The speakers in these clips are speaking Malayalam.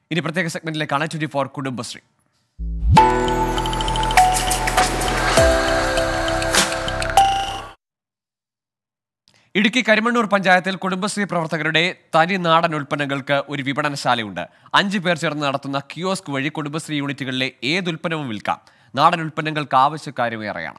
ഇനി പ്രത്യേക സെഗ്മെന്റിലേക്കാണ് ട്വന്റി ഫോർ കുടുംബശ്രീ ഇടുക്കി കരിമണ്ണൂർ പഞ്ചായത്തിൽ കുടുംബശ്രീ പ്രവർത്തകരുടെ തനി നാടൻ ഉൽപ്പന്നങ്ങൾക്ക് ഒരു വിപണനശാലയുണ്ട് അഞ്ചു പേർ ചേർന്ന് നടത്തുന്ന കിയോസ്ക് വഴി കുടുംബശ്രീ യൂണിറ്റുകളിലെ ഏത് ഉൽപ്പന്നവും വിൽക്കാം നാടൻ ഉൽപ്പന്നങ്ങൾക്ക് ആവശ്യക്കാരും ഏറെയാണ്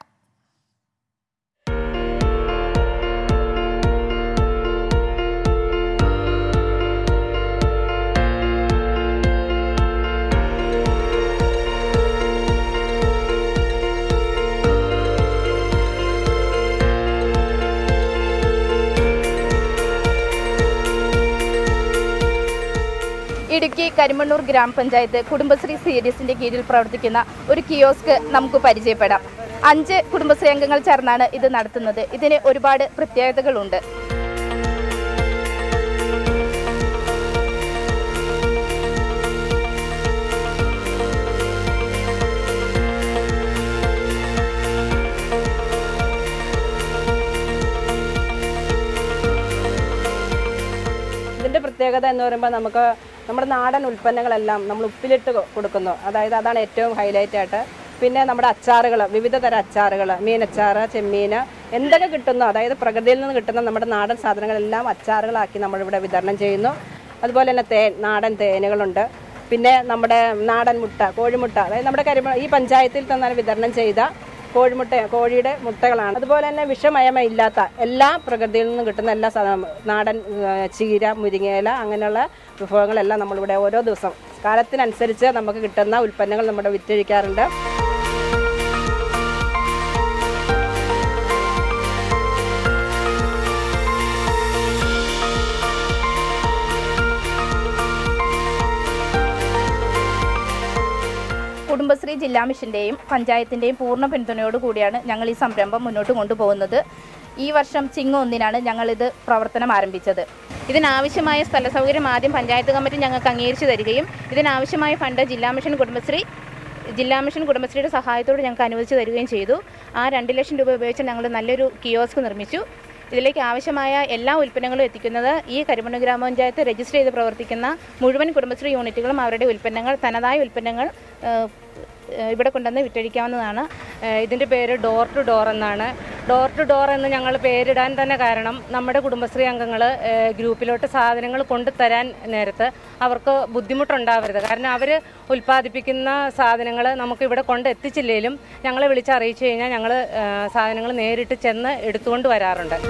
ഇടുക്കി കരിമണ്ണൂർ ഗ്രാമപഞ്ചായത്ത് കുടുംബശ്രീ സീരീസിന്റെ കീഴിൽ പ്രവർത്തിക്കുന്ന ഒരു കിയോസ്ക് നമുക്ക് പരിചയപ്പെടാം അഞ്ച് കുടുംബശ്രീ അംഗങ്ങൾ ചേർന്നാണ് ഇത് നടത്തുന്നത് ഇതിന് ഒരുപാട് പ്രത്യേകതകളുണ്ട് ഇതിൻ്റെ പ്രത്യേകത എന്ന് പറയുമ്പോൾ നമുക്ക് നമ്മുടെ നാടൻ ഉൽപ്പന്നങ്ങളെല്ലാം നമ്മൾ ഉപ്പിലിട്ട് കൊ- കൊടുക്കുന്നു അതായത് അതാണ് ഏറ്റവും ഹൈലൈറ്റ് ആയിട്ട് പിന്നെ നമ്മുടെ അച്ചാറുകൾ വിവിധ തരം അച്ചാറുകൾ മീനച്ചാർ ചെമ്മീൻ എന്തൊക്കെ കിട്ടുന്നു അതായത് പ്രകൃതിയിൽ നിന്ന് കിട്ടുന്ന നമ്മുടെ നാടൻ സാധനങ്ങളെല്ലാം അച്ചാറുകളാക്കി നമ്മളിവിടെ വിതരണം ചെയ്യുന്നു അതുപോലെ തന്നെ തേൻ നാടൻ തേനുകളുണ്ട് പിന്നെ നമ്മുടെ നാടൻ മുട്ട കോഴിമുട്ട അതായത് നമ്മുടെ കരിമ ഈ പഞ്ചായത്തിൽ തന്നെ വിതരണം ചെയ്ത കോഴിമുട്ട കോഴിയുടെ മുട്ടകളാണ് അതുപോലെ തന്നെ വിഷമയമയില്ലാത്ത എല്ലാ പ്രകൃതിയിൽ നിന്നും കിട്ടുന്ന എല്ലാ സാധനവും നാടൻ ആ, ചീര മുരിങ്ങയില അങ്ങനെയുള്ള വിഭവങ്ങളെല്ലാം നമ്മളിവിടെ ഓരോ ദിവസം കാലത്തിനനുസരിച്ച് നമുക്ക് കിട്ടുന്ന ഉൽപ്പന്നങ്ങൾ നമ്മുടെ വിറ്റഴിക്കാറുണ്ട് കുടുംബശ്രീ ജില്ലാ മിഷന്റെയും പഞ്ചായത്തിന്റെയും പൂർണ്ണ പിന്തുണയോടുകൂടിയാണ് ഞങ്ങൾ ഈ സംരംഭം മുന്നോട്ട് കൊണ്ടുപോകുന്നത് ഈ വർഷം ചിങ്ങ ഒന്നിനാണ് ഞങ്ങളിത് പ്രവർത്തനം ആരംഭിച്ചത് ഇതിനാവശ്യമായ സ്ഥല സൗകര്യം ആദ്യം പഞ്ചായത്ത് കമ്മിറ്റി ഞങ്ങൾക്ക് അംഗീകരിച്ചു തരികയും ഇതിനാവശ്യമായ ഫണ്ട് ജില്ലാ മിഷൻ കുടുംബശ്രീ ജില്ലാ മിഷൻ കുടുംബശ്രീയുടെ സഹായത്തോട് ഞങ്ങൾക്ക് അനുവദിച്ചു തരികയും ചെയ്തു ആ രണ്ട് ലക്ഷം രൂപ ഉപയോഗിച്ച് ഞങ്ങൾ നല്ലൊരു കിയോസ്ക് നിർമ്മിച്ചു ഇതിലേക്ക് ആവശ്യമായ എല്ലാ ഉൽപ്പന്നങ്ങളും എത്തിക്കുന്നത് ഈ കരിമണ്ണൂർ ഗ്രാമപഞ്ചായത്ത് രജിസ്റ്റർ ചെയ്ത് പ്രവർത്തിക്കുന്ന മുഴുവൻ കുടുംബശ്രീ യൂണിറ്റുകളും അവരുടെ ഉൽപ്പന്നങ്ങൾ തനതായ ഉൽപ്പന്നങ്ങൾ ഏഹ്, ഏഹ്, ഇവിടെ കൊണ്ടുവന്ന് വിറ്റഴിക്കാവുന്നതാണ് ഏഹ് ഇതിൻ്റെ പേര് ഡോർ ടു ഡോർ എന്നാണ് ഡോർ ടു ഡോർ എന്ന് ഞങ്ങൾ പേരിടാൻ തന്നെ കാരണം നമ്മുടെ കുടുംബശ്രീ അംഗങ്ങൾ ഗ്രൂപ്പിലോട്ട് സാധനങ്ങൾ കൊണ്ടുതരാൻ നേരത്ത് അവർക്ക് ബുദ്ധിമുട്ടുണ്ടാവരുത് കാരണം അവർ ഉൽപ്പാദിപ്പിക്കുന്ന സാധനങ്ങൾ നമുക്ക് ഇവിടെ കൊണ്ട് എത്തിച്ചില്ലെങ്കിലും ഞങ്ങളെ വിളിച്ച് അറിയിച്ചു കഴിഞ്ഞാൽ ഞങ്ങൾ സാധനങ്ങൾ നേരിട്ട് ചെന്ന് എടുത്തുകൊണ്ട് വരാറുണ്ട്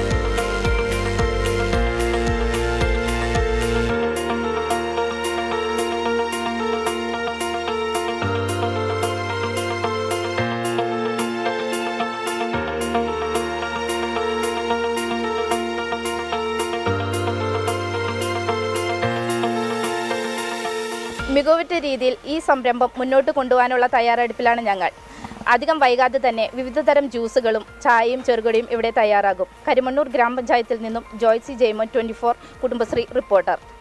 മികവുറ്റ രീതിയിൽ ഈ സംരംഭം മുന്നോട്ട് കൊണ്ടുപോകാനുള്ള തയ്യാറെടുപ്പിലാണ് ഞങ്ങൾ അധികം വൈകാതെ തന്നെ വിവിധതരം ജ്യൂസുകളും ചായയും ചെറുകടിയും ഇവിടെ തയ്യാറാകും കരിമണ്ണൂർ ഗ്രാമപഞ്ചായത്തിൽ നിന്നും ജോയ്സി ജെയ്മോൻ ട്വൻറ്റി കുടുംബശ്രീ റിപ്പോർട്ടർ